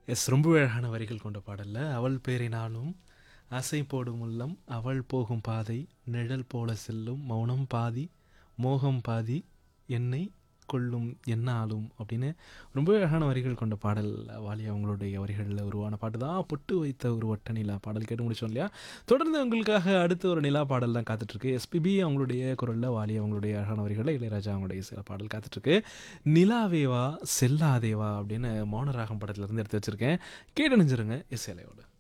S ரொம்ப அழகான வரிகள் கொண்ட பாடல்ல அவள் பேரினாலும் ஆசை போடும் உள்ளம் அவள் போகும் பாதை நிழல் போல செல்லும் மௌனம் பாதி மோகம் பாதி என்னை கொள்ளும் என்னாலும் அப்படின்னு ரொம்ப அழகான வரிகள் கொண்ட பாடல் வாலி அவங்களுடைய வரிகளில் உருவான பாட்டு தான் பொட்டு வைத்த ஒரு ஒட்ட நிலா பாடல் கேட்டு முடிச்சோம் இல்லையா தொடர்ந்து உங்களுக்காக அடுத்த ஒரு நிலா பாடல் தான் காத்துட்ருக்கு எஸ்பிபி அவங்களுடைய குரலில் வாலி அவங்களுடைய அழகான வரிகளில் இளையராஜா அவங்களுடைய சில பாடல் காத்துட்ருக்கு நிலாவேவா செல்லாதேவா அப்படின்னு மௌனராகம் படத்துலேருந்து எடுத்து வச்சுருக்கேன் கேட்டு நினைஞ்சிருங்க எஸ் இலையோட